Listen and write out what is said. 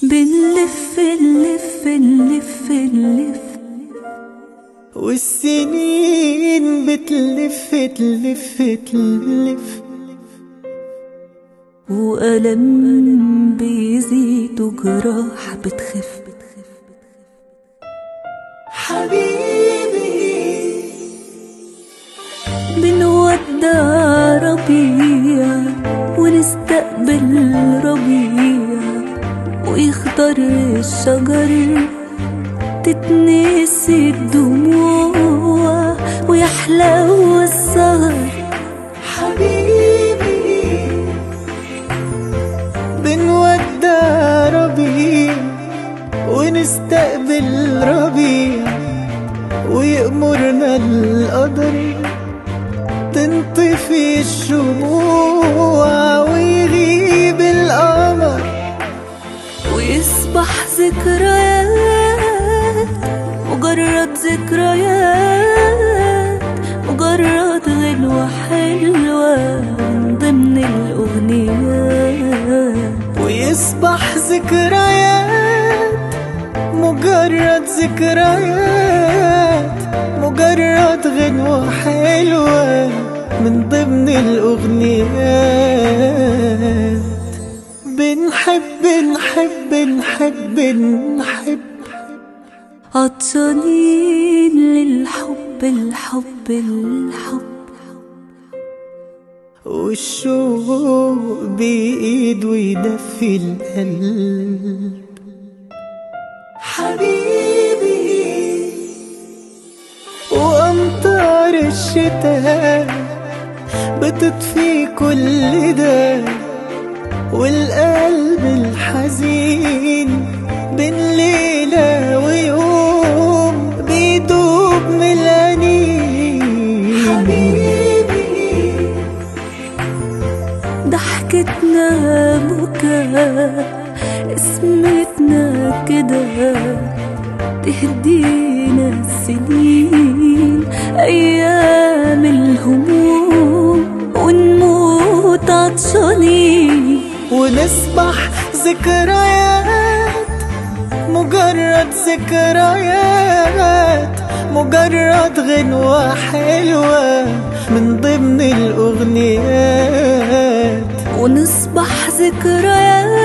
بنلف نلف نلف نلف والسنين بتلف تلف تلف وألم بيزيد وجراح بتخف حبيبي بنودع ربيع ونستقبل ربيع ويخضر الشجر تتنسي الدموع ويحلو السهر حبيبي بنودع ربيع ونستقبل ربيع ويأمرنا القدر تنطفي الشموع ويغيب القمر ويصبح ذكريات مجرد ذكريات مجرد غنوة حلوة من ضمن الأغنيات ويصبح ذكريات مجرد ذكريات مجرد غنوة حلوة من ضمن الأغنيات بنحب نحب نحب نحب عطشانين للحب الحب الحب والشوق بإيد ويدفي القلب حبيبي وأمطار الشتاء بتطفي كل ده والقلب الحزين بين ليلة ويوم بيدوب من الأنين حبيبي ضحكتنا بكاء اسمتنا كده تهدينا السنين أيام الهموم ونموت عطشانين ونصبح ذكريات مجرد ذكريات مجرد غنوة حلوة من ضمن الأغنيات ونصبح ذكريات